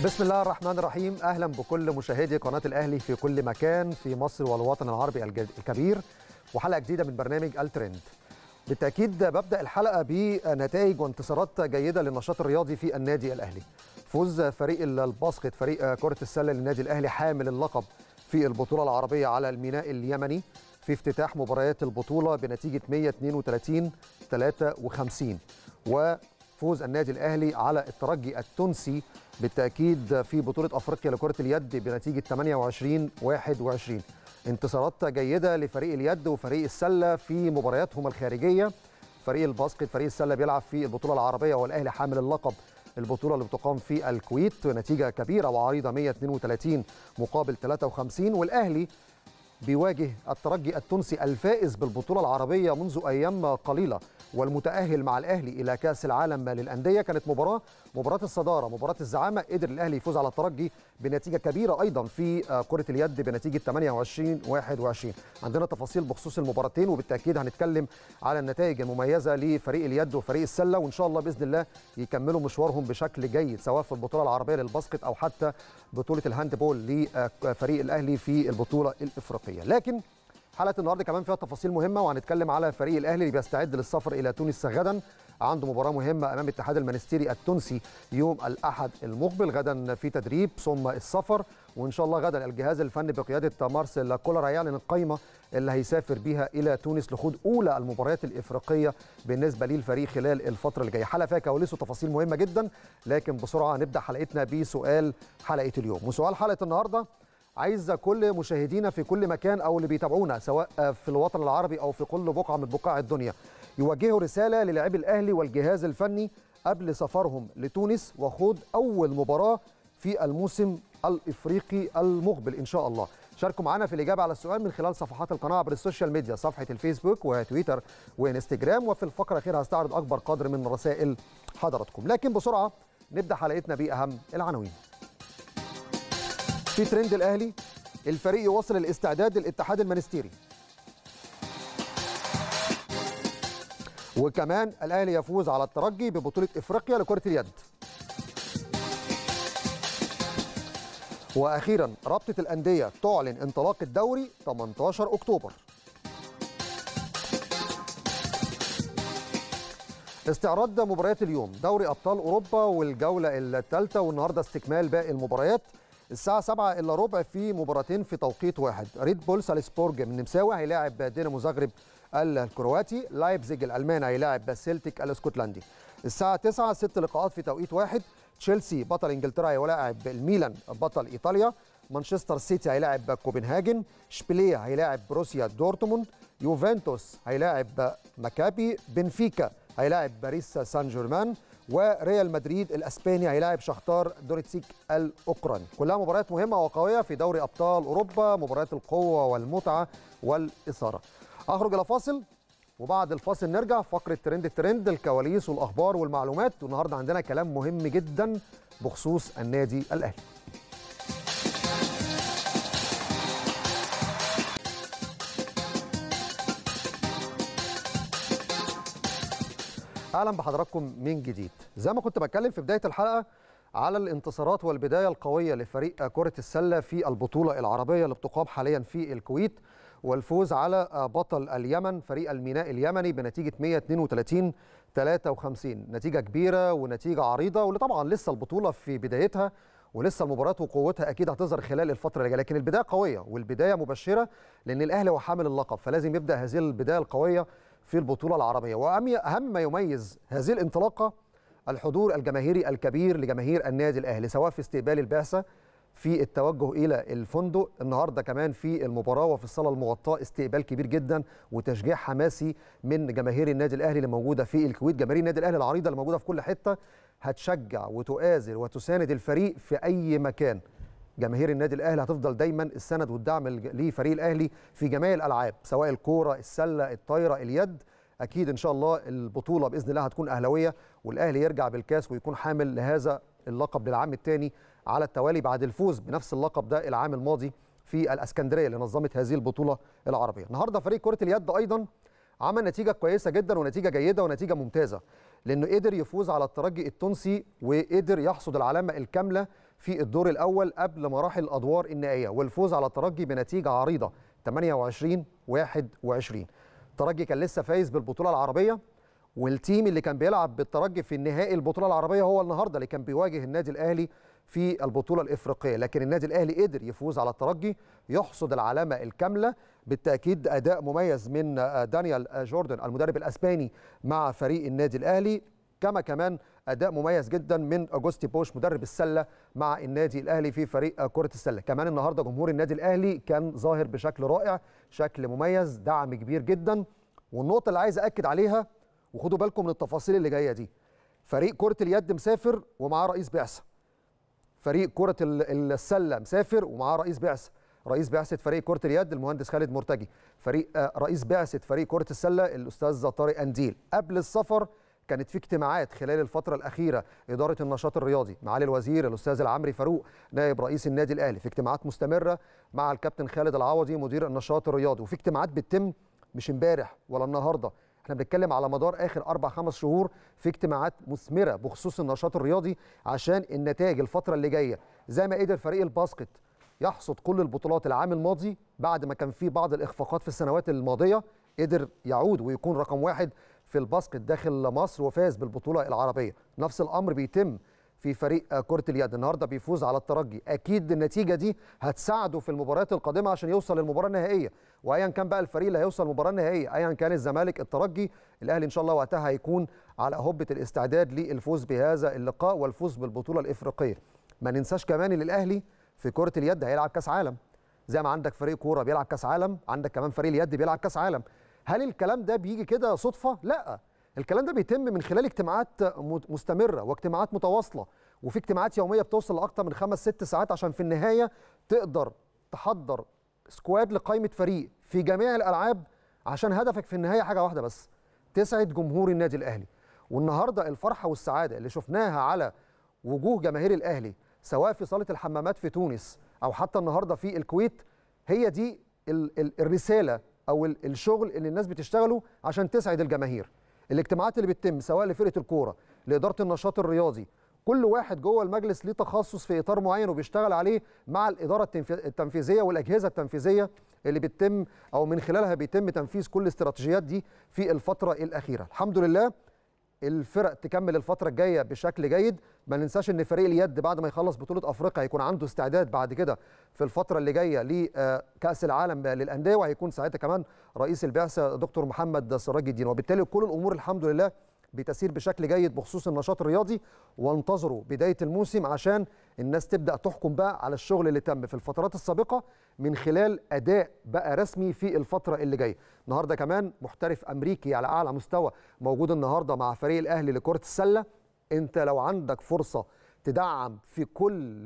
بسم الله الرحمن الرحيم اهلا بكل مشاهدي قناه الاهلي في كل مكان في مصر والوطن العربي الج- الكبير وحلقه جديده من برنامج الترند بالتاكيد ببدا الحلقه بنتائج وانتصارات جيده للنشاط الرياضي في النادي الاهلي فوز فريق الباسكت فريق كره السله للنادي الاهلي حامل اللقب في البطوله العربيه على الميناء اليمني في افتتاح مباريات البطوله بنتيجه 132 53 وفوز النادي الاهلي على الترجي التونسي بالتاكيد في بطوله افريقيا لكره اليد بنتيجه 28 21 انتصارات جيده لفريق اليد وفريق السله في مبارياتهم الخارجيه فريق الباسكت فريق السله بيلعب في البطوله العربيه والاهلي حامل اللقب البطوله اللي بتقام في الكويت نتيجه كبيره وعريضه 132 مقابل 53 والاهلي بيواجه الترجي التونسي الفائز بالبطولة العربية منذ أيام قليلة والمتأهل مع الأهلي إلى كأس العالم للأندية كانت مباراة مباراة الصدارة مباراة الزعامة قدر الأهلي يفوز على الترجي بنتيجة كبيرة أيضا في آه، كرة اليد بنتيجة 28 21 عندنا تفاصيل بخصوص المباراتين وبالتأكيد هنتكلم على النتائج المميزة لفريق اليد وفريق السلة وإن شاء الله بإذن الله يكملوا مشوارهم بشكل جيد سواء في البطولة العربية للباسكت أو حتى بطولة الهاندبول لفريق الأهلي في البطولة الإفريقية لكن حلقه النهارده كمان فيها تفاصيل مهمه وهنتكلم على فريق الاهلي اللي بيستعد للسفر الى تونس غدا عنده مباراه مهمه امام الاتحاد المنستيري التونسي يوم الاحد المقبل غدا في تدريب ثم السفر وان شاء الله غدا الجهاز الفني بقياده مارسيل كولر هيعلن القائمه اللي هيسافر بيها الى تونس لخوض اولى المباريات الافريقيه بالنسبه للفريق خلال الفتره اللي جايه حلقه فيها كواليس وتفاصيل مهمه جدا لكن بسرعه نبدا حلقتنا بسؤال حلقه اليوم وسؤال حلقه النهارده عايز كل مشاهدينا في كل مكان او اللي بيتابعونا سواء في الوطن العربي او في كل بقعه من بقاع الدنيا يوجهوا رساله للاعبي الاهلي والجهاز الفني قبل سفرهم لتونس وخوض اول مباراه في الموسم الافريقي المقبل ان شاء الله شاركوا معنا في الاجابه على السؤال من خلال صفحات القناه عبر السوشيال ميديا صفحه الفيسبوك وتويتر وانستجرام وفي الفقره الاخيره هستعرض اكبر قدر من رسائل حضراتكم لكن بسرعه نبدا حلقتنا باهم العناوين في ترند الاهلي الفريق يواصل الاستعداد للاتحاد المنستيري وكمان الاهلي يفوز على الترجي ببطوله افريقيا لكره اليد واخيرا رابطه الانديه تعلن انطلاق الدوري 18 اكتوبر استعراض مباريات اليوم دوري ابطال اوروبا والجوله الثالثه والنهارده استكمال باقي المباريات الساعة 7 إلا ربع في مباراتين في توقيت واحد ريد بول سالزبورج من نمساوي هيلاعب دينامو زغرب الكرواتي لايبزيج الألماني هيلاعب سيلتيك الاسكتلندي الساعة 9 ست لقاءات في توقيت واحد تشيلسي بطل انجلترا هيلاعب الميلان بطل ايطاليا مانشستر سيتي هيلاعب كوبنهاجن شبيليه هيلاعب بروسيا دورتموند يوفنتوس هيلاعب مكابي بنفيكا هيلاعب باريس سان جيرمان وريال مدريد الاسباني هيلاعب شختار دوريتسيك الاوكراني كلها مباريات مهمه وقويه في دوري ابطال اوروبا مباريات القوه والمتعه والاثاره اخرج الى فاصل وبعد الفاصل نرجع فقره ترند الترند الكواليس والاخبار والمعلومات والنهارده عندنا كلام مهم جدا بخصوص النادي الاهلي اهلا بحضراتكم من جديد زي ما كنت بتكلم في بدايه الحلقه على الانتصارات والبدايه القويه لفريق كره السله في البطوله العربيه اللي بتقام حاليا في الكويت والفوز على بطل اليمن فريق الميناء اليمني بنتيجه 132 53 نتيجه كبيره ونتيجه عريضه واللي طبعا لسه البطوله في بدايتها ولسه المباراه وقوتها اكيد هتظهر خلال الفتره اللي جايه لكن البدايه قويه والبدايه مبشره لان الاهلي هو حامل اللقب فلازم يبدا هذه البدايه القويه في البطوله العربيه واهم ما يميز هذه الانطلاقه الحضور الجماهيري الكبير لجماهير النادي الاهلي سواء في استقبال البعثه في التوجه الى الفندق النهارده كمان في المباراه وفي الصاله المغطاه استقبال كبير جدا وتشجيع حماسي من جماهير النادي الاهلي اللي موجوده في الكويت جماهير النادي الاهلي العريضه اللي موجوده في كل حته هتشجع وتؤازر وتساند الفريق في اي مكان جماهير النادي الاهلي هتفضل دايما السند والدعم لفريق الاهلي في جميع الالعاب سواء الكوره السله الطايره اليد اكيد ان شاء الله البطوله باذن الله هتكون اهلاويه والاهلي يرجع بالكاس ويكون حامل لهذا اللقب للعام الثاني على التوالي بعد الفوز بنفس اللقب ده العام الماضي في الاسكندريه اللي نظمت هذه البطوله العربيه النهارده فريق كره اليد ايضا عمل نتيجه كويسه جدا ونتيجه جيده ونتيجه ممتازه لانه قدر يفوز على الترجي التونسي وقدر يحصد العلامه الكامله في الدور الاول قبل مراحل الادوار النهائيه والفوز على الترجي بنتيجه عريضه 28 21 الترجي كان لسه فايز بالبطوله العربيه والتيم اللي كان بيلعب بالترجي في النهائي البطوله العربيه هو النهارده اللي كان بيواجه النادي الاهلي في البطوله الافريقيه لكن النادي الاهلي قدر يفوز على الترجي يحصد العلامه الكامله بالتاكيد اداء مميز من دانيال جوردن المدرب الاسباني مع فريق النادي الاهلي كما كمان اداء مميز جدا من اجوستي بوش مدرب السله مع النادي الاهلي في فريق كره السله كمان النهارده جمهور النادي الاهلي كان ظاهر بشكل رائع شكل مميز دعم كبير جدا والنقطه اللي عايز اكد عليها وخدوا بالكم من التفاصيل اللي جايه دي فريق كره اليد مسافر ومعاه رئيس بعثه فريق كره السله مسافر ومعاه رئيس بعثه رئيس بعثه فريق كره اليد المهندس خالد مرتجي فريق رئيس بعثه فريق كره السله الاستاذ طارق انديل قبل السفر كانت في اجتماعات خلال الفترة الأخيرة إدارة النشاط الرياضي معالي الوزير الأستاذ العمري فاروق نائب رئيس النادي الأهلي في اجتماعات مستمرة مع الكابتن خالد العوضي مدير النشاط الرياضي وفي اجتماعات بتتم مش امبارح ولا النهارده احنا بنتكلم على مدار اخر اربع خمس شهور في اجتماعات مثمره بخصوص النشاط الرياضي عشان النتائج الفتره اللي جايه زي ما قدر فريق الباسكت يحصد كل البطولات العام الماضي بعد ما كان في بعض الاخفاقات في السنوات الماضيه قدر يعود ويكون رقم واحد في الباسكت داخل مصر وفاز بالبطوله العربيه نفس الامر بيتم في فريق كرة اليد النهارده بيفوز على الترجي اكيد النتيجه دي هتساعده في المباريات القادمه عشان يوصل للمباراه النهائيه وايا كان بقى الفريق اللي هيوصل المباراه النهائيه ايا كان الزمالك الترجي الاهلي ان شاء الله وقتها هيكون على هبه الاستعداد للفوز بهذا اللقاء والفوز بالبطوله الافريقيه ما ننساش كمان ان الاهلي في كره اليد هيلعب كاس عالم زي ما عندك فريق كوره بيلعب كاس عالم عندك كمان فريق اليد بيلعب كاس عالم هل الكلام ده بيجي كده صدفه لا الكلام ده بيتم من خلال اجتماعات مستمره واجتماعات متواصله وفي اجتماعات يوميه بتوصل لاكثر من خمس ست ساعات عشان في النهايه تقدر تحضر سكواد لقائمه فريق في جميع الالعاب عشان هدفك في النهايه حاجه واحده بس تسعد جمهور النادي الاهلي والنهارده الفرحه والسعاده اللي شفناها على وجوه جماهير الاهلي سواء في صاله الحمامات في تونس او حتى النهارده في الكويت هي دي ال ال الرساله او ال الشغل اللي الناس بتشتغله عشان تسعد الجماهير الاجتماعات اللي بتتم سواء لفرقه الكوره لاداره النشاط الرياضي كل واحد جوه المجلس ليه تخصص في اطار معين وبيشتغل عليه مع الاداره التنفيذيه والاجهزه التنفيذيه اللي بتتم او من خلالها بيتم تنفيذ كل الاستراتيجيات دي في الفتره الاخيره الحمد لله الفرق تكمل الفتره الجايه بشكل جيد ما ننساش ان فريق اليد بعد ما يخلص بطوله افريقيا هيكون عنده استعداد بعد كده في الفتره اللي جايه لكاس العالم للانديه وهيكون ساعتها كمان رئيس البعثه دكتور محمد سراج الدين وبالتالي كل الامور الحمد لله بتسير بشكل جيد بخصوص النشاط الرياضي وانتظروا بدايه الموسم عشان الناس تبدا تحكم بقى على الشغل اللي تم في الفترات السابقه من خلال اداء بقى رسمي في الفتره اللي جايه النهارده كمان محترف امريكي على اعلى مستوى موجود النهارده مع فريق الاهلي لكره السله انت لو عندك فرصه تدعم في كل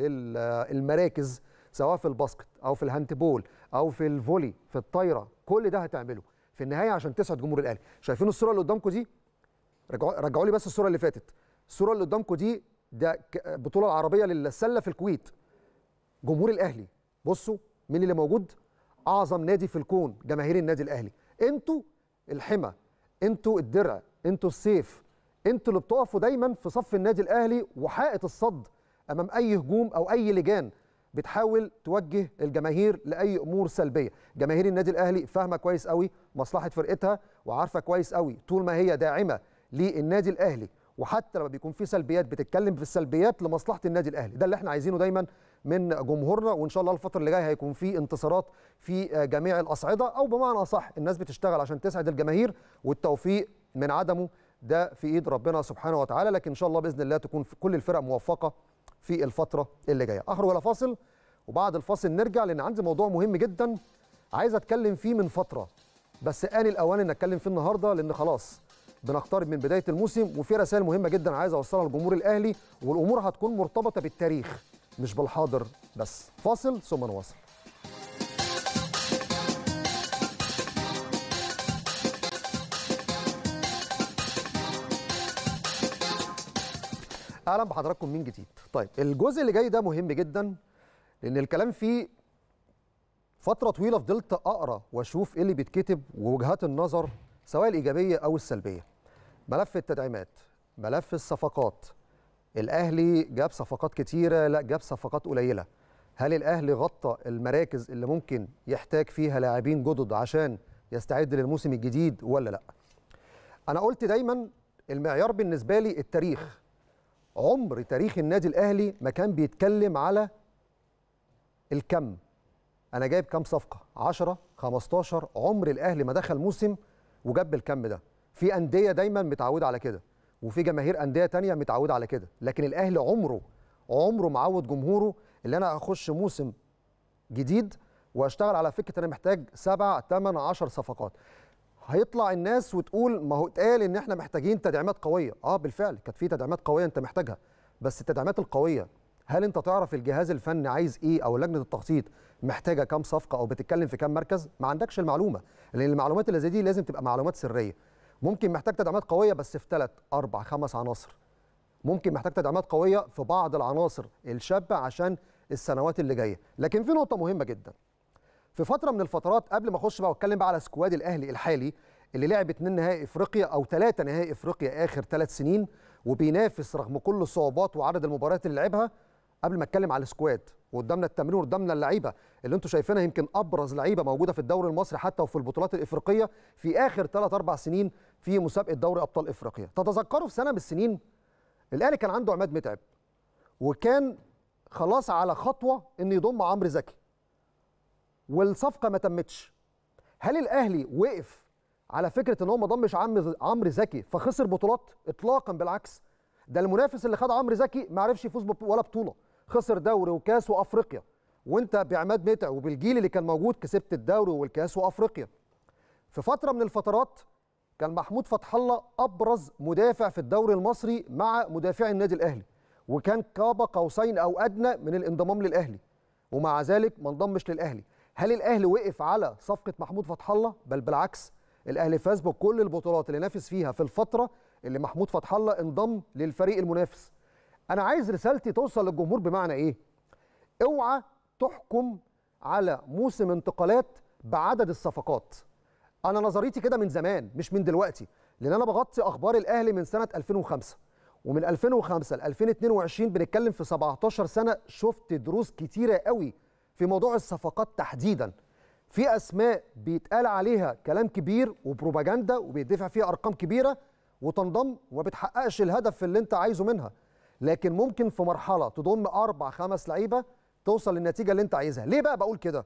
المراكز سواء في الباسكت او في الهاندبول او في الفولي في الطايره كل ده هتعمله في النهايه عشان تسعد جمهور الاهلي شايفين الصوره اللي قدامكم دي رجعوا رجعوا لي بس الصوره اللي فاتت الصوره اللي قدامكم دي ده بطوله العربيه للسله في الكويت جمهور الاهلي بصوا مين اللي موجود اعظم نادي في الكون جماهير النادي الاهلي انتوا الحمى انتوا الدرع انتوا السيف انتوا اللي بتقفوا دايما في صف النادي الاهلي وحائط الصد امام اي هجوم او اي لجان بتحاول توجه الجماهير لاي امور سلبيه جماهير النادي الاهلي فاهمه كويس قوي مصلحه فرقتها وعارفه كويس قوي طول ما هي داعمه للنادي الاهلي وحتى لما بيكون في سلبيات بتتكلم في السلبيات لمصلحه النادي الاهلي ده اللي احنا عايزينه دايما من جمهورنا وان شاء الله الفتره اللي جايه هيكون في انتصارات في جميع الاصعده او بمعنى اصح الناس بتشتغل عشان تسعد الجماهير والتوفيق من عدمه ده في ايد ربنا سبحانه وتعالى لكن ان شاء الله باذن الله تكون في كل الفرق موفقه في الفتره اللي جايه اخرج ولا فاصل وبعد الفاصل نرجع لان عندي موضوع مهم جدا عايز اتكلم فيه من فتره بس آن الاوان ان اتكلم فيه النهارده لان خلاص بنقترب من بدايه الموسم وفي رسائل مهمه جدا عايز اوصلها للجمهور الاهلي والامور هتكون مرتبطه بالتاريخ مش بالحاضر بس فاصل ثم نواصل اهلا بحضراتكم من جديد طيب الجزء اللي جاي ده مهم جدا لان الكلام فيه فتره طويله فضلت اقرا واشوف ايه اللي بيتكتب ووجهات النظر سواء الايجابيه او السلبيه ملف التدعيمات ملف الصفقات الاهلي جاب صفقات كتيره لا جاب صفقات قليله هل الاهلي غطى المراكز اللي ممكن يحتاج فيها لاعبين جدد عشان يستعد للموسم الجديد ولا لا انا قلت دايما المعيار بالنسبه لي التاريخ عمر تاريخ النادي الاهلي ما كان بيتكلم على الكم انا جايب كام صفقه 10 15 عمر الاهلي ما دخل موسم وجاب بالكم ده في انديه دايما متعوده على كده وفي جماهير انديه تانية متعوده على كده لكن الاهلي عمره عمره معود جمهوره اللي انا اخش موسم جديد واشتغل على فكره انا محتاج سبع ثمان 10 صفقات هيطلع الناس وتقول ما هو اتقال ان احنا محتاجين تدعيمات قويه اه بالفعل كانت في تدعيمات قويه انت محتاجها بس التدعيمات القويه هل انت تعرف الجهاز الفني عايز ايه او لجنه التخطيط محتاجه كام صفقه او بتتكلم في كام مركز ما عندكش المعلومه لان المعلومات اللي زي دي لازم تبقى معلومات سريه ممكن محتاج تدعيمات قويه بس في ثلاث اربع خمس عناصر ممكن محتاج تدعيمات قويه في بعض العناصر الشابه عشان السنوات اللي جايه لكن في نقطه مهمه جدا في فتره من الفترات قبل ما اخش بقى واتكلم بقى على سكواد الاهلي الحالي اللي لعب اتنين نهائي افريقيا او ثلاثه نهائي افريقيا اخر ثلاث سنين وبينافس رغم كل الصعوبات وعدد المباريات اللي لعبها قبل ما اتكلم على السكواد وقدامنا التمرين وقدامنا اللعيبه اللي انتم شايفينها يمكن ابرز لعيبه موجوده في الدوري المصري حتى وفي البطولات الافريقيه في اخر ثلاث اربع سنين في مسابقه دوري ابطال افريقيا تتذكروا في سنه من السنين الاهلي كان عنده عماد متعب وكان خلاص على خطوه ان يضم عمرو زكي والصفقه ما تمتش هل الاهلي وقف على فكره ان هو ما ضمش عمرو زكي فخسر بطولات اطلاقا بالعكس ده المنافس اللي خد عمرو زكي ما عرفش يفوز ولا بطوله خسر دوري وكاس وافريقيا وانت بعماد متع وبالجيل اللي كان موجود كسبت الدوري والكاس وافريقيا في فتره من الفترات كان محمود فتح الله ابرز مدافع في الدوري المصري مع مدافعي النادي الاهلي وكان قاب قوسين او ادنى من الانضمام للاهلي ومع ذلك ما انضمش للاهلي هل الاهلي وقف على صفقه محمود فتح الله بل بالعكس الاهلي فاز بكل البطولات اللي نافس فيها في الفتره اللي محمود فتح الله انضم للفريق المنافس انا عايز رسالتي توصل للجمهور بمعنى ايه اوعى تحكم على موسم انتقالات بعدد الصفقات انا نظريتي كده من زمان مش من دلوقتي لان انا بغطي اخبار الاهلي من سنه 2005 ومن 2005 ل 2022 بنتكلم في 17 سنه شفت دروس كتيره قوي في موضوع الصفقات تحديدا في اسماء بيتقال عليها كلام كبير وبروباجندا وبيدفع فيها ارقام كبيره وتنضم وما بتحققش الهدف اللي انت عايزه منها لكن ممكن في مرحله تضم اربع خمس لعيبه توصل للنتيجه اللي انت عايزها ليه بقى بقول كده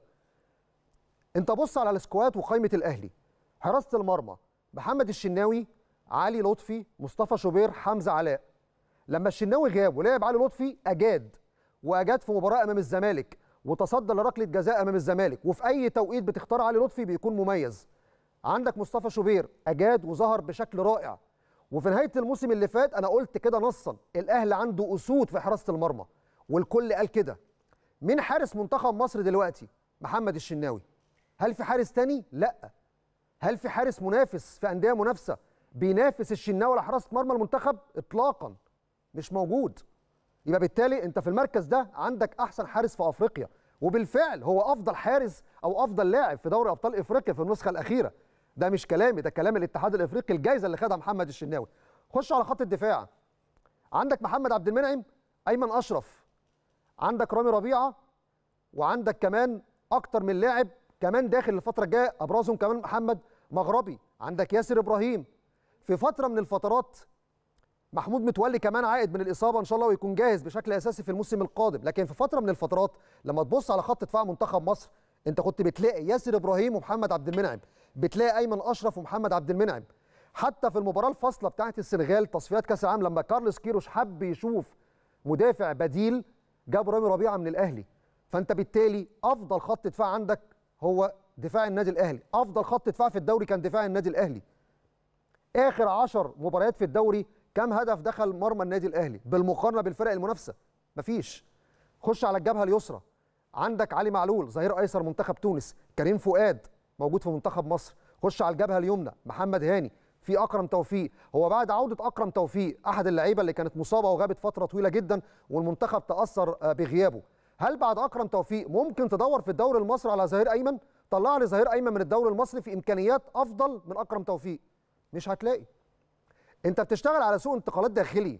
انت بص على السكواد وقائمه الاهلي حراسه المرمى محمد الشناوي علي لطفي مصطفى شوبير حمزه علاء لما الشناوي غاب ولعب علي لطفي اجاد واجاد في مباراه امام الزمالك وتصدى لركله جزاء امام الزمالك وفي اي توقيت بتختار علي لطفي بيكون مميز عندك مصطفى شوبير اجاد وظهر بشكل رائع وفي نهايه الموسم اللي فات انا قلت كده نصا الاهلي عنده اسود في حراسه المرمى والكل قال كده مين حارس منتخب مصر دلوقتي محمد الشناوي هل في حارس تاني لا هل في حارس منافس في انديه منافسه بينافس الشناوي على حراسه مرمى المنتخب اطلاقا مش موجود يبقى بالتالي انت في المركز ده عندك احسن حارس في افريقيا وبالفعل هو افضل حارس او افضل لاعب في دوري ابطال افريقيا في النسخه الاخيره ده مش كلامي ده كلام الاتحاد الافريقي الجائزه اللي خدها محمد الشناوي خش على خط الدفاع عندك محمد عبد المنعم ايمن اشرف عندك رامي ربيعه وعندك كمان اكتر من لاعب كمان داخل الفتره الجايه ابرزهم كمان محمد مغربي عندك ياسر ابراهيم في فتره من الفترات محمود متولي كمان عائد من الاصابه ان شاء الله ويكون جاهز بشكل اساسي في الموسم القادم لكن في فتره من الفترات لما تبص على خط دفاع منتخب مصر انت كنت بتلاقي ياسر ابراهيم ومحمد عبد المنعم بتلاقي ايمن اشرف ومحمد عبد المنعم حتى في المباراه الفاصله بتاعه السنغال تصفيات كاس العالم لما كارلوس كيروش حب يشوف مدافع بديل جاب رامي ربيعه من الاهلي فانت بالتالي افضل خط دفاع عندك هو دفاع النادي الاهلي افضل خط دفاع في الدوري كان دفاع النادي الاهلي اخر 10 مباريات في الدوري كم هدف دخل مرمى النادي الاهلي بالمقارنه بالفرق المنافسه مفيش خش على الجبهه اليسرى عندك علي معلول ظهير ايسر منتخب تونس كريم فؤاد موجود في منتخب مصر خش على الجبهه اليمنى محمد هاني في اكرم توفيق هو بعد عوده اكرم توفيق احد اللعيبه اللي كانت مصابه وغابت فتره طويله جدا والمنتخب تاثر بغيابه هل بعد اكرم توفيق ممكن تدور في الدوري المصري على ظهير ايمن طلع لي ظهير ايمن من الدوري المصري في امكانيات افضل من اكرم توفيق مش هتلاقي انت بتشتغل على سوق انتقالات داخلي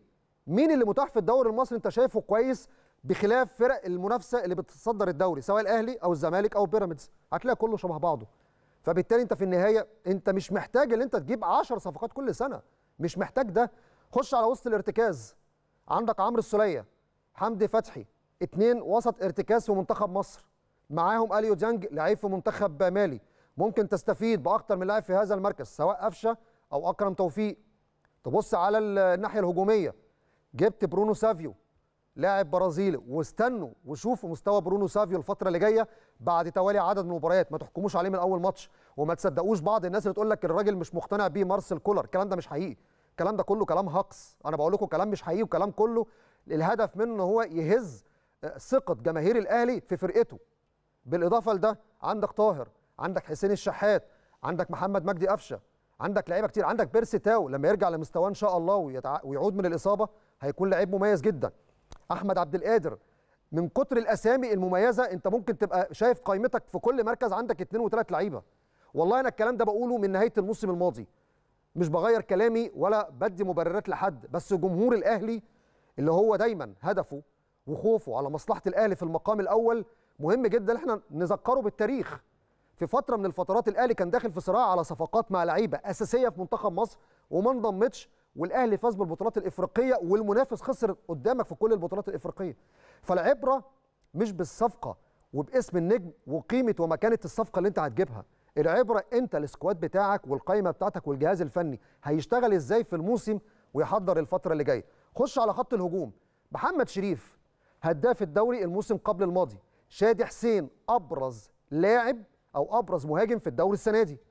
مين اللي متاح في الدوري المصري انت شايفه كويس بخلاف فرق المنافسه اللي بتصدر الدوري سواء الاهلي او الزمالك او بيراميدز هتلاقي كله شبه بعضه فبالتالي انت في النهايه انت مش محتاج ان انت تجيب 10 صفقات كل سنه مش محتاج ده خش على وسط الارتكاز عندك عمرو السوليه حمدي فتحي اتنين وسط ارتكاز في منتخب مصر معاهم اليو جانج لعيب في منتخب مالي ممكن تستفيد باكتر من لاعب في هذا المركز سواء قفشه او اكرم توفيق تبص على الناحيه الهجوميه جبت برونو سافيو لاعب برازيلي واستنوا وشوفوا مستوى برونو سافيو الفتره اللي جايه بعد توالي عدد من المباريات ما تحكموش عليه من اول ماتش وما تصدقوش بعض الناس اللي تقول لك الراجل مش مقتنع بيه مارسيل كولر الكلام ده مش حقيقي الكلام ده كله كلام هقص انا بقول لكم كلام مش حقيقي وكلام كله الهدف منه ان هو يهز ثقه جماهير الاهلي في فرقته بالاضافه لده عندك طاهر عندك حسين الشحات عندك محمد مجدي قفشه عندك لعيبه كتير عندك بيرسي تاو لما يرجع لمستواه ان شاء الله ويتع... ويعود من الاصابه هيكون لعيب مميز جدا احمد عبد القادر من كتر الاسامي المميزه انت ممكن تبقى شايف قائمتك في كل مركز عندك اثنين وثلاث لعيبه والله انا الكلام ده بقوله من نهايه الموسم الماضي مش بغير كلامي ولا بدي مبررات لحد بس جمهور الاهلي اللي هو دايما هدفه وخوفه على مصلحه الاهلي في المقام الاول مهم جدا احنا نذكره بالتاريخ في فتره من الفترات الاهلي كان داخل في صراع على صفقات مع لعيبه اساسيه في منتخب مصر وما انضمتش والاهلي فاز بالبطولات الافريقيه والمنافس خسر قدامك في كل البطولات الافريقيه فالعبره مش بالصفقه وباسم النجم وقيمه ومكانه الصفقه اللي انت هتجيبها العبره انت السكواد بتاعك والقائمه بتاعتك والجهاز الفني هيشتغل ازاي في الموسم ويحضر الفتره اللي جايه خش على خط الهجوم محمد شريف هداف الدوري الموسم قبل الماضي شادي حسين ابرز لاعب او ابرز مهاجم في الدوري السنه دي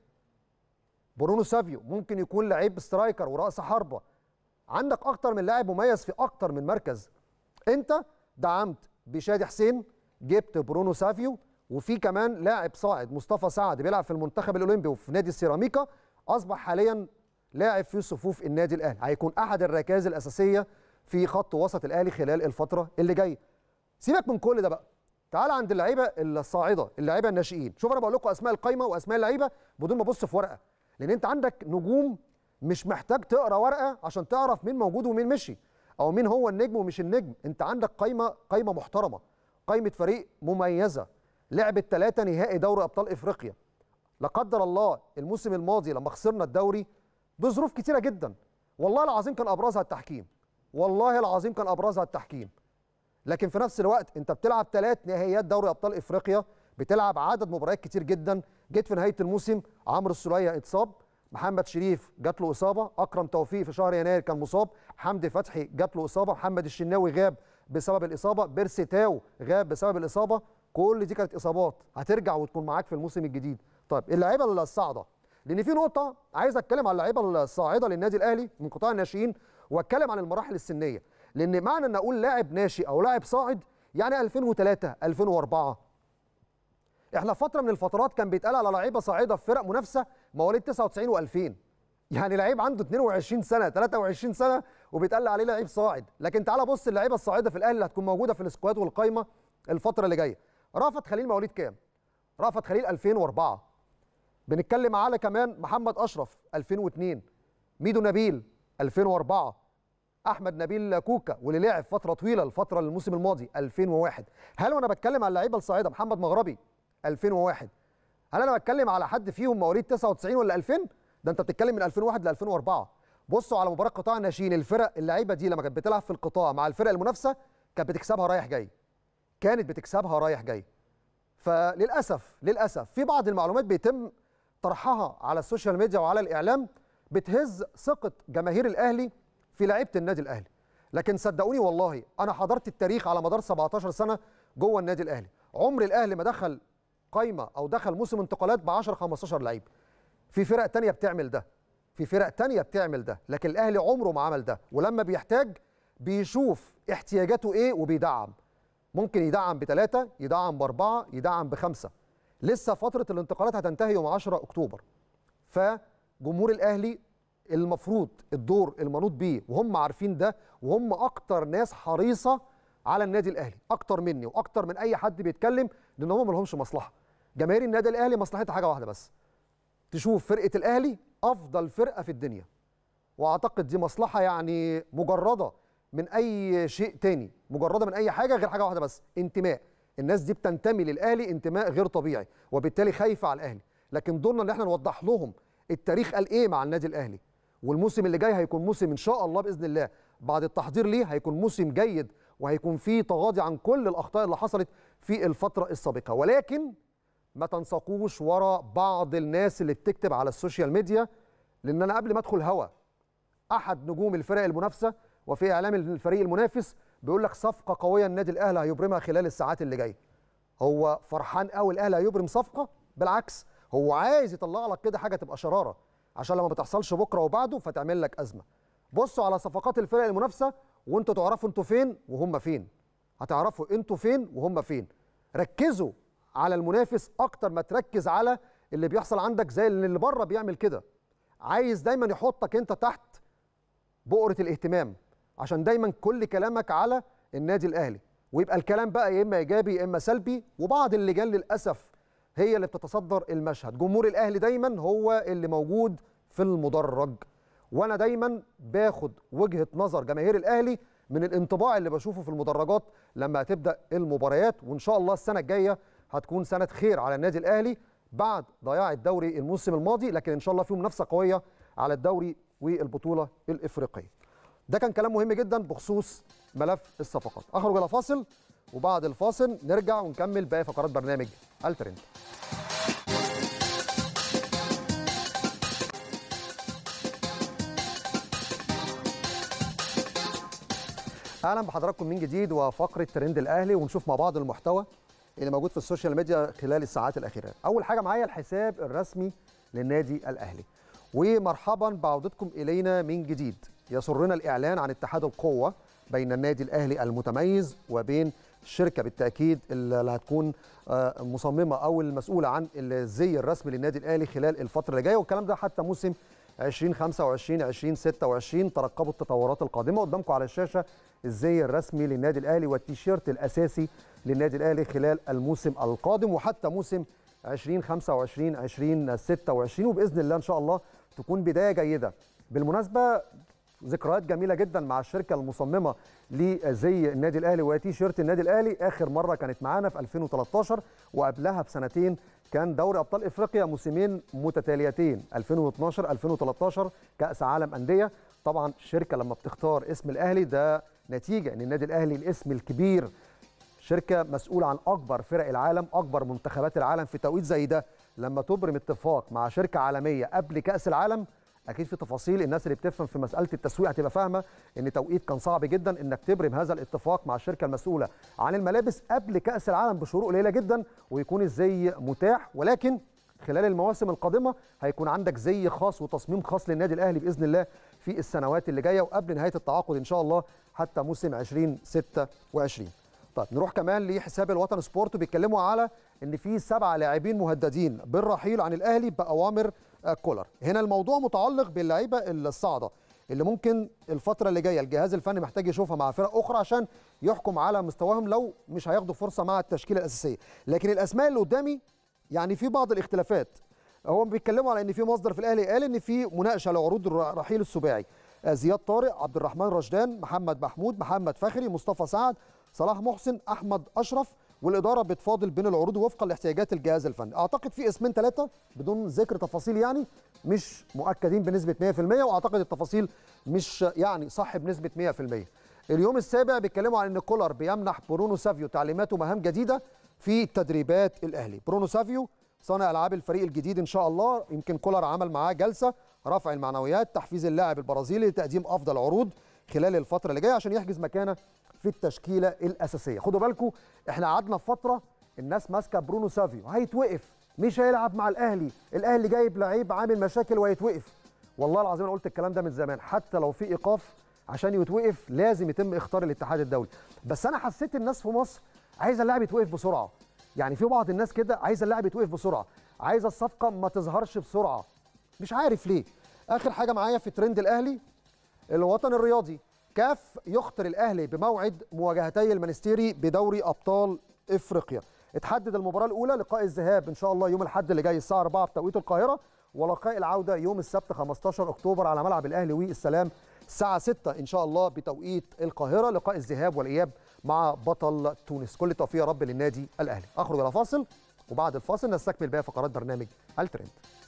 برونو سافيو ممكن يكون لعيب سترايكر وراس حربه عندك اكتر من لاعب مميز في اكتر من مركز انت دعمت بشادي حسين جبت برونو سافيو وفي كمان لاعب صاعد مصطفى سعد بيلعب في المنتخب الاولمبي وفي نادي السيراميكا اصبح حاليا لاعب في صفوف النادي الاهلي هيكون احد الركائز الاساسيه في خط وسط الاهلي خلال الفتره اللي جايه سيبك من كل ده بقى تعال عند اللعيبه الصاعده اللعيبه الناشئين شوف انا بقول لكم اسماء القايمه واسماء اللعيبه بدون ما ابص في ورقه لان انت عندك نجوم مش محتاج تقرا ورقه عشان تعرف مين موجود ومين مشي او مين هو النجم ومش النجم انت عندك قايمه قايمه محترمه قايمه فريق مميزه لعبت ثلاثه نهائي دوري ابطال افريقيا لا قدر الله الموسم الماضي لما خسرنا الدوري بظروف كتيره جدا والله العظيم كان ابرزها التحكيم والله العظيم كان ابرزها التحكيم لكن في نفس الوقت انت بتلعب ثلاث نهائيات دوري ابطال افريقيا بتلعب عدد مباريات كتير جدا جيت في نهايه الموسم عمرو السوليه اتصاب محمد شريف جات له اصابه اكرم توفيق في شهر يناير كان مصاب حمدي فتحي جات له اصابه محمد الشناوي غاب بسبب الاصابه بيرسي تاو غاب بسبب الاصابه كل دي كانت اصابات هترجع وتكون معاك في الموسم الجديد طيب اللعيبه الصاعده لان في نقطه عايز اتكلم على اللعيبه الصاعده للنادي الاهلي من قطاع الناشئين واتكلم عن المراحل السنيه لان معنى ان اقول لاعب ناشئ او لاعب صاعد يعني 2003 2004 احنا فتره من الفترات كان بيتقال على لعيبه صاعده في فرق منافسه مواليد 99 و2000 يعني لعيب عنده 22 سنه 23 سنه وبيتقال عليه لعيب صاعد لكن تعال بص اللعيبه الصاعده في الاهلي اللي هتكون موجوده في السكواد والقايمه الفتره اللي جايه رافت خليل مواليد كام رافت خليل 2004 بنتكلم على كمان محمد اشرف 2002 ميدو نبيل 2004 احمد نبيل كوكا واللي لعب فتره طويله الفتره الموسم الماضي 2001 هل وانا بتكلم على اللعيبه الصاعده محمد مغربي 2001 هل انا بتكلم على حد فيهم مواليد 99 ولا 2000 ده انت بتتكلم من 2001 ل 2004 بصوا على مباراه قطاع الناشئين الفرق اللعيبه دي لما كانت بتلعب في القطاع مع الفرق المنافسه كانت بتكسبها رايح جاي كانت بتكسبها رايح جاي فللاسف للاسف في بعض المعلومات بيتم طرحها على السوشيال ميديا وعلى الاعلام بتهز ثقه جماهير الاهلي في لعيبه النادي الاهلي لكن صدقوني والله انا حضرت التاريخ على مدار 17 سنه جوه النادي الاهلي عمر الاهلي ما دخل قايمه او دخل موسم انتقالات ب 10 15 لعيب في فرق تانية بتعمل ده في فرق تانية بتعمل ده لكن الاهلي عمره ما عمل ده ولما بيحتاج بيشوف احتياجاته ايه وبيدعم ممكن يدعم بثلاثة يدعم بأربعة يدعم بخمسة لسه فترة الانتقالات هتنتهي يوم 10 أكتوبر فجمهور الأهلي المفروض الدور المنوط بيه وهم عارفين ده وهم أكتر ناس حريصة على النادي الأهلي أكتر مني وأكتر من أي حد بيتكلم لأن هم ما لهمش مصلحة جماهير النادي الأهلي مصلحتها حاجة واحدة بس تشوف فرقة الأهلي أفضل فرقة في الدنيا وأعتقد دي مصلحة يعني مجردة من اي شيء تاني مجرده من اي حاجه غير حاجه واحده بس انتماء الناس دي بتنتمي للاهلي انتماء غير طبيعي وبالتالي خايفه على الاهلي لكن دورنا ان احنا نوضح لهم التاريخ قال ايه مع النادي الاهلي والموسم اللي جاي هيكون موسم ان شاء الله باذن الله بعد التحضير ليه هيكون موسم جيد وهيكون فيه تغاضي عن كل الاخطاء اللي حصلت في الفتره السابقه ولكن ما تنساقوش ورا بعض الناس اللي بتكتب على السوشيال ميديا لان انا قبل ما ادخل هوا احد نجوم الفرق المنافسه وفي اعلام الفريق المنافس بيقول لك صفقه قويه النادي الاهلي هيبرمها خلال الساعات اللي جايه هو فرحان قوي الاهلي هيبرم صفقه بالعكس هو عايز يطلع لك كده حاجه تبقى شراره عشان لما ما تحصلش بكره وبعده فتعمل لك ازمه بصوا على صفقات الفرق المنافسه وانتوا تعرفوا انتوا فين وهم فين هتعرفوا انتوا فين وهم فين ركزوا على المنافس اكتر ما تركز على اللي بيحصل عندك زي اللي بره بيعمل كده عايز دايما يحطك انت تحت بؤره الاهتمام عشان دايما كل كلامك على النادي الاهلي ويبقى الكلام بقى يا اما ايجابي يا اما سلبي وبعض اللجان للاسف هي اللي بتتصدر المشهد جمهور الاهلي دايما هو اللي موجود في المدرج وانا دايما باخد وجهه نظر جماهير الاهلي من الانطباع اللي بشوفه في المدرجات لما هتبدا المباريات وان شاء الله السنه الجايه هتكون سنه خير على النادي الاهلي بعد ضياع الدوري الموسم الماضي لكن ان شاء الله في منافسه قويه على الدوري والبطوله الافريقيه ده كان كلام مهم جدا بخصوص ملف الصفقات اخرج الى فاصل وبعد الفاصل نرجع ونكمل باقي فقرات برنامج الترند اهلا بحضراتكم من جديد وفقره ترند الاهلي ونشوف مع بعض المحتوى اللي موجود في السوشيال ميديا خلال الساعات الاخيره اول حاجه معايا الحساب الرسمي للنادي الاهلي ومرحبا بعودتكم الينا من جديد يسرنا الاعلان عن اتحاد القوه بين النادي الاهلي المتميز وبين الشركه بالتاكيد اللي هتكون مصممه او المسؤوله عن الزي الرسمي للنادي الاهلي خلال الفتره اللي جايه والكلام ده حتى موسم 2025 2026 ترقبوا التطورات القادمه قدامكم على الشاشه الزي الرسمي للنادي الاهلي والتيشيرت الاساسي للنادي الاهلي خلال الموسم القادم وحتى موسم 2025 2026 وباذن الله ان شاء الله تكون بدايه جيده بالمناسبه ذكريات جميله جدا مع الشركه المصممه لزي النادي الاهلي وتي شيرت النادي الاهلي اخر مره كانت معانا في 2013 وقبلها بسنتين كان دوري ابطال افريقيا موسمين متتاليتين 2012 2013 كاس عالم انديه طبعا الشركه لما بتختار اسم الاهلي ده نتيجه ان النادي الاهلي الاسم الكبير شركه مسؤوله عن اكبر فرق العالم اكبر منتخبات العالم في توقيت زي ده لما تبرم اتفاق مع شركه عالميه قبل كاس العالم اكيد في تفاصيل الناس اللي بتفهم في مساله التسويق هتبقى فاهمه ان توقيت كان صعب جدا انك تبرم هذا الاتفاق مع الشركه المسؤوله عن الملابس قبل كاس العالم بشهور قليله جدا ويكون الزي متاح ولكن خلال المواسم القادمه هيكون عندك زي خاص وتصميم خاص للنادي الاهلي باذن الله في السنوات اللي جايه وقبل نهايه التعاقد ان شاء الله حتى موسم 2026 طيب نروح كمان لحساب الوطن سبورت بيتكلموا على ان في سبعه لاعبين مهددين بالرحيل عن الاهلي باوامر كولر هنا الموضوع متعلق باللعيبه الصاعده اللي ممكن الفتره اللي جايه الجهاز الفني محتاج يشوفها مع فرق اخرى عشان يحكم على مستواهم لو مش هياخدوا فرصه مع التشكيله الاساسيه لكن الاسماء اللي قدامي يعني في بعض الاختلافات هم بيتكلموا على ان في مصدر في الاهلي قال ان في مناقشه لعروض رحيل السباعي زياد طارق عبد الرحمن رشدان محمد محمود محمد فخري مصطفى سعد صلاح محسن احمد اشرف والاداره بتفاضل بين العروض وفقا لاحتياجات الجهاز الفني اعتقد في اسمين ثلاثه بدون ذكر تفاصيل يعني مش مؤكدين بنسبه 100% واعتقد التفاصيل مش يعني صح بنسبه 100% اليوم السابع بيتكلموا عن ان كولر بيمنح برونو سافيو تعليمات ومهام جديده في تدريبات الاهلي برونو سافيو صانع العاب الفريق الجديد ان شاء الله يمكن كولر عمل معاه جلسه رفع المعنويات تحفيز اللاعب البرازيلي لتقديم افضل عروض خلال الفتره اللي جايه عشان يحجز مكانه في التشكيله الاساسيه خدوا بالكم احنا قعدنا في فتره الناس ماسكه برونو سافيو هيتوقف مش هيلعب مع الاهلي الاهلي جايب لعيب عامل مشاكل وهيتوقف والله العظيم انا قلت الكلام ده من زمان حتى لو في ايقاف عشان يتوقف لازم يتم اختار الاتحاد الدولي بس انا حسيت الناس في مصر عايزه اللاعب يتوقف بسرعه يعني في بعض الناس كده عايزه اللاعب يتوقف بسرعه عايزه الصفقه ما تظهرش بسرعه مش عارف ليه اخر حاجه معايا في ترند الاهلي الوطن الرياضي كاف يخطر الاهلي بموعد مواجهتي المنستيري بدوري ابطال افريقيا اتحدد المباراه الاولى لقاء الذهاب ان شاء الله يوم الاحد اللي جاي الساعه 4 بتوقيت القاهره ولقاء العوده يوم السبت 15 اكتوبر على ملعب الاهلي والسلام الساعه 6 ان شاء الله بتوقيت القاهره لقاء الذهاب والاياب مع بطل تونس كل التوفيق يا رب للنادي الاهلي اخرج الى فاصل وبعد الفاصل نستكمل باقي فقرات برنامج الترند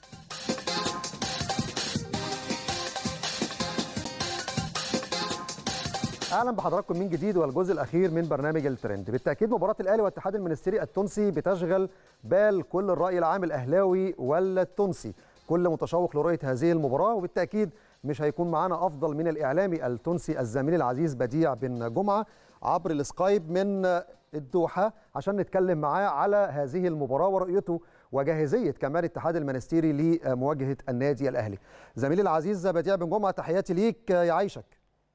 اهلا بحضراتكم من جديد والجزء الاخير من برنامج الترند بالتاكيد مباراه الاهلي والاتحاد المنستيري التونسي بتشغل بال كل الراي العام الاهلاوي والتونسي كل متشوق لرؤيه هذه المباراه وبالتاكيد مش هيكون معانا افضل من الاعلامي التونسي الزميل العزيز بديع بن جمعه عبر السكايب من الدوحه عشان نتكلم معاه على هذه المباراه ورؤيته وجاهزيه كمان الاتحاد المنستيري لمواجهه النادي الاهلي. زميلي العزيز بديع بن جمعه تحياتي ليك يعيشك.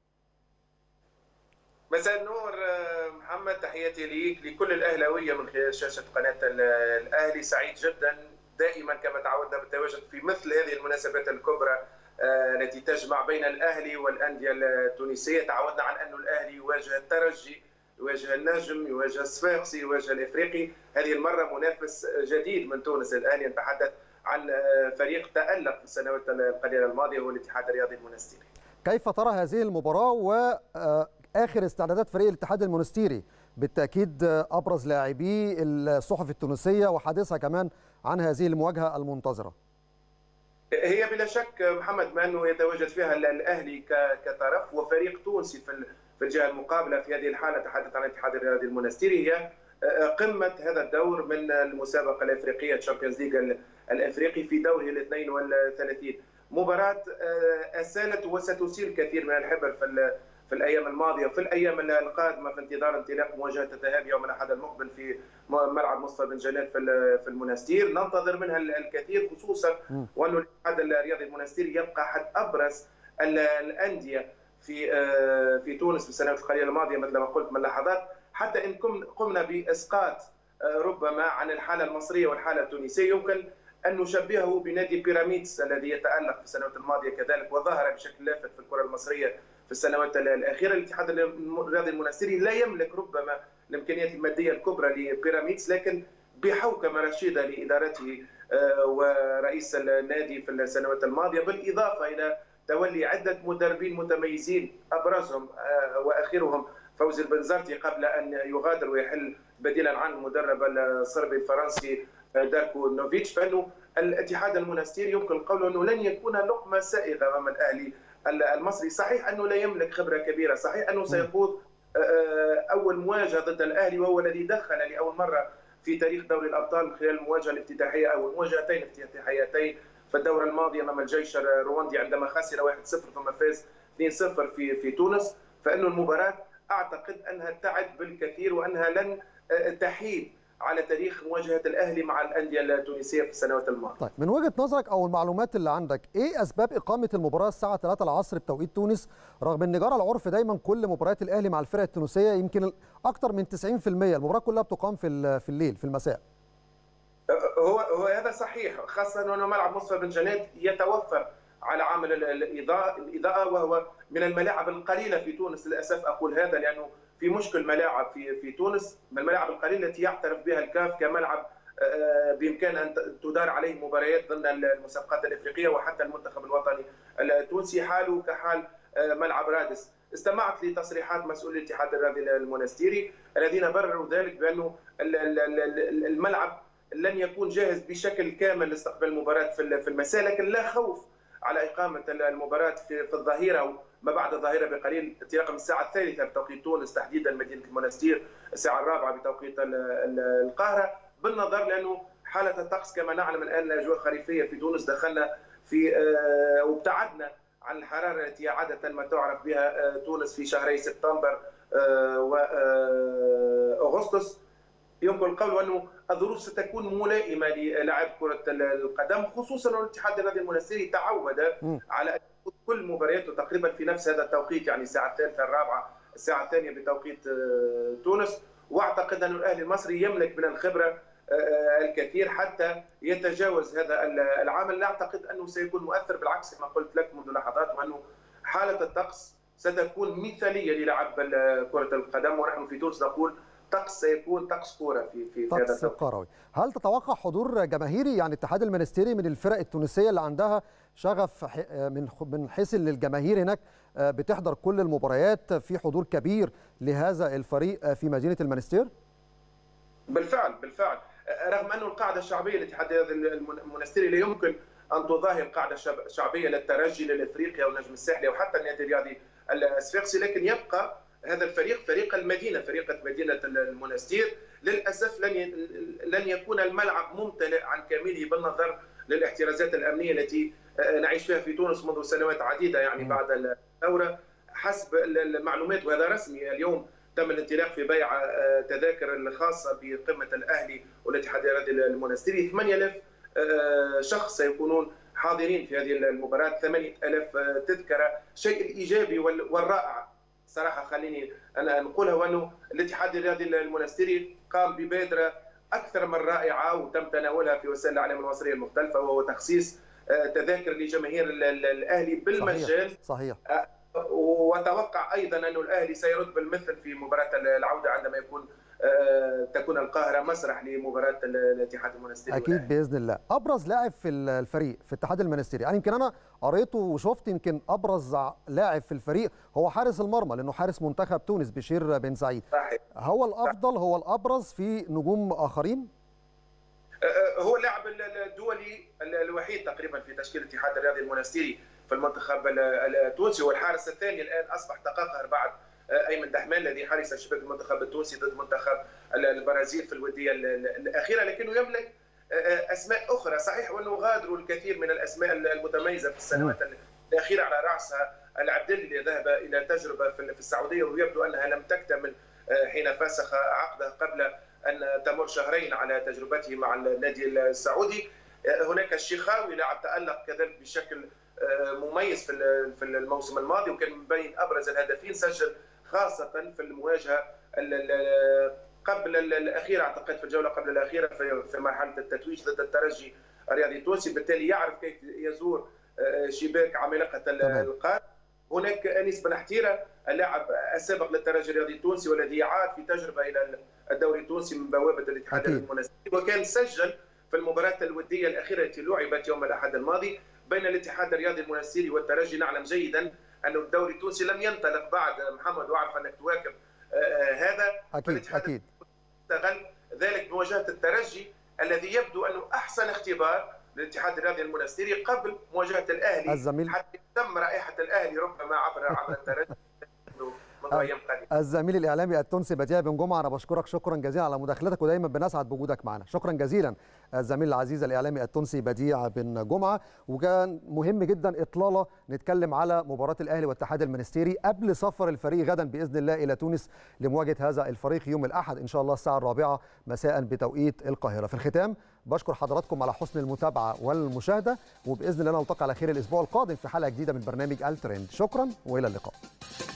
مساء النور محمد تحياتي ليك لكل الاهلاويه من خلال شاشه قناه الاهلي سعيد جدا دائما كما تعودنا بالتواجد في مثل هذه المناسبات الكبرى التي تجمع بين الاهلي والانديه التونسيه تعودنا عن انه الاهلي يواجه الترجي يواجه النجم يواجه الصفاقسي يواجه الافريقي هذه المره منافس جديد من تونس الان يتحدث عن فريق تالق في السنوات القليله الماضيه هو الاتحاد الرياضي المنستيري كيف ترى هذه المباراه واخر استعدادات فريق الاتحاد المنستيري بالتاكيد ابرز لاعبي الصحف التونسيه وحديثها كمان عن هذه المواجهه المنتظره هي بلا شك محمد ما انه يتواجد فيها الاهلي كطرف وفريق تونسي في في الجهه المقابله في هذه الحاله تحدث عن الاتحاد الرياضي المنستيري هي قمه هذا الدور من المسابقه الافريقيه تشامبيونز ليج الافريقي في دوره ال 32 مباراه اسالت وستسيل كثير من الحبر في في الايام الماضيه وفي الايام القادمه في انتظار انطلاق مواجهه الذهاب يوم الاحد المقبل في ملعب مصطفى بن جلال في في المنستير ننتظر منها الكثير خصوصا وانه الاتحاد الرياضي المنستيري يبقى احد ابرز الانديه في في تونس في السنوات القليله الماضيه مثل ما قلت من لحظات حتى ان قمنا باسقاط ربما عن الحاله المصريه والحاله التونسيه يمكن ان نشبهه بنادي بيراميدز الذي يتالق في السنوات الماضيه كذلك وظهر بشكل لافت في الكره المصريه في السنوات الاخيره الاتحاد الرياضي المنستيري لا يملك ربما الامكانيات الماديه الكبرى لبيراميدز لكن بحوكمه رشيده لادارته ورئيس النادي في السنوات الماضيه بالاضافه الى تولي عده مدربين متميزين ابرزهم واخرهم فوزي البنزرتي قبل ان يغادر ويحل بديلا عنه المدرب الصربي الفرنسي داركو نوفيتش فانه الاتحاد المنستيري يمكن القول انه لن يكون لقمه سائغه امام الاهلي المصري صحيح انه لا يملك خبره كبيره صحيح انه سيخوض اول مواجهه ضد الاهلي وهو الذي دخل لاول مره في تاريخ دوري الابطال من خلال المواجهه الافتتاحيه او المواجهتين الافتتاحيتين في الدوره الماضيه امام الجيش الرواندي عندما خسر 1-0 ثم فاز 2-0 في في تونس فانه المباراه اعتقد انها تعد بالكثير وانها لن تحيد على تاريخ مواجهه الاهلي مع الانديه التونسيه في السنوات الماضيه. طيب من وجهه نظرك او المعلومات اللي عندك ايه اسباب اقامه المباراه الساعه 3 العصر بتوقيت تونس رغم ان جرى العرف دايما كل مباريات الاهلي مع الفرق التونسيه يمكن اكثر من 90% المباراه كلها بتقام في في الليل في المساء. هو هو هذا صحيح خاصه انه ملعب مصطفى بن جناد يتوفر على عامل الاضاءه الاضاءه وهو من الملاعب القليله في تونس للاسف اقول هذا لانه في مشكل ملاعب في في تونس من الملاعب القليله التي يعترف بها الكاف كملعب بامكان ان تدار عليه مباريات ضمن المسابقات الافريقيه وحتى المنتخب الوطني التونسي حاله كحال ملعب رادس استمعت لتصريحات مسؤول الاتحاد الرياضي المنستيري الذين برروا ذلك بانه الملعب لن يكون جاهز بشكل كامل لاستقبال المباراه في المساء لكن لا خوف على اقامه المباراه في الظهيره ما بعد الظهيره بقليل انطلاقا من الساعه الثالثه بتوقيت تونس تحديدا مدينه المنستير الساعه الرابعه بتوقيت القاهره بالنظر لانه حاله الطقس كما نعلم الان الاجواء خريفيه في تونس دخلنا في وابتعدنا عن الحراره التي عاده ما تعرف بها تونس في شهري سبتمبر واغسطس يمكن القول انه الظروف ستكون ملائمه للاعب كره القدم خصوصا ان الاتحاد الرياضي المنستيري تعود على كل مبارياته تقريبا في نفس هذا التوقيت يعني الساعه الثالثه الرابعه الساعه الثانيه بتوقيت تونس واعتقد ان الاهلي المصري يملك من الخبره الكثير حتى يتجاوز هذا العامل لا اعتقد انه سيكون مؤثر بالعكس كما قلت لك منذ لحظات وانه حاله الطقس ستكون مثاليه للعب كره القدم ونحن في تونس نقول طقس سيكون طقس كوره في في, في هذا طقس الدوري. كروي هل تتوقع حضور جماهيري يعني الاتحاد المنستيري من الفرق التونسيه اللي عندها شغف ح- من من حيث ان الجماهير هناك آه، بتحضر كل المباريات في حضور كبير لهذا الفريق آه، في مدينه المنستير بالفعل بالفعل رغم انه القاعده الشعبيه للاتحاد المنستيري لا يمكن ان تظاهر قاعده شعب- شعبيه للترجي للافريقيا والنجم الساحلي او حتى النادي الرياضي الصفاقسي لكن يبقى هذا الفريق فريق المدينه فريق مدينه المنستير للاسف لن ي- لن يكون الملعب ممتلئ عن كامله بالنظر للاحترازات الامنيه التي نعيش فيها في تونس منذ سنوات عديده يعني مم. بعد الثوره حسب المعلومات وهذا رسمي اليوم تم الانطلاق في بيع آه، تذاكر الخاصه بقمه الاهلي والاتحاد الرياضي المنستيري 8000 آه، شخص سيكونون حاضرين في هذه المباراه 8000 آه، تذكره شيء الايجابي وال- والرائع صراحه خليني انا نقولها وانه الاتحاد الرياضي المنستيري قام ببادره اكثر من رائعه وتم تناولها في وسائل الاعلام المصريه المختلفه وهو تخصيص آه، تذاكر لجماهير ال- ال- الاهلي بالمجان صحيح واتوقع ايضا أن الاهلي سيرد بالمثل في مباراه العوده عندما يكون آه، تكون القاهره مسرح لمباراه الاتحاد المنستيري اكيد باذن الله ابرز لاعب في الفريق في الاتحاد المنستيري يعني يمكن انا قريته وشفت يمكن ابرز لاعب في الفريق هو حارس المرمى لانه حارس منتخب تونس بشير بن سعيد صحيح هو الافضل هو الابرز في نجوم اخرين آه، هو اللاعب الدولي الوحيد تقريبا في تشكيل الاتحاد الرياضي المنستيري في المنتخب التونسي والحارس الثاني الان اصبح تقاقر بعد ايمن دحمان الذي حرس شباك المنتخب التونسي ضد منتخب البرازيل في الوديه الاخيره لكنه يملك اسماء اخرى صحيح وانه غادروا الكثير من الاسماء المتميزه في السنوات الاخيره على راسها العبدلي الذي ذهب الى تجربه في السعوديه ويبدو انها لم تكتمل حين فسخ عقده قبل ان تمر شهرين على تجربته مع النادي السعودي هناك الشيخاوي لاعب تالق كذلك بشكل مميز في في الموسم الماضي وكان من بين ابرز الهدافين سجل خاصه في المواجهه قبل الاخيره اعتقد في الجوله قبل الاخيره في مرحله التتويج ضد الترجي الرياضي التونسي بالتالي يعرف كيف يزور شباك عمالقه القاره هناك انيس بن حتيره اللاعب السابق للترجي الرياضي التونسي والذي عاد في تجربه الى الدوري التونسي من بوابه الاتحاد المنستيري وكان سجل في المباراه الوديه الاخيره التي لعبت يوم الاحد الماضي بين الاتحاد الرياضي المنستيري والترجي نعلم جيدا أن الدوري التونسي لم ينطلق بعد محمد واعرف انك تواكب آه هذا اكيد اكيد استغل ذلك بمواجهه الترجي الذي يبدو انه احسن اختبار للاتحاد الرياضي المنستيري قبل مواجهه الاهلي الزميل حتى تم رائحه الاهلي ربما عبر عبر الترجي منذ ايام قليله الزميل الاعلامي التونسي بديع بن جمعه انا بشكرك شكرا جزيلا على مداخلتك ودايما بنسعد بوجودك معنا شكرا جزيلا الزميل العزيز الاعلامي التونسي بديع بن جمعه وكان مهم جدا اطلاله نتكلم على مباراه الاهلي والاتحاد المنستيري قبل سفر الفريق غدا باذن الله الى تونس لمواجهه هذا الفريق يوم الاحد ان شاء الله الساعه الرابعه مساء بتوقيت القاهره في الختام بشكر حضراتكم على حسن المتابعه والمشاهده وباذن الله نلتقي على خير الاسبوع القادم في حلقه جديده من برنامج الترند شكرا والى اللقاء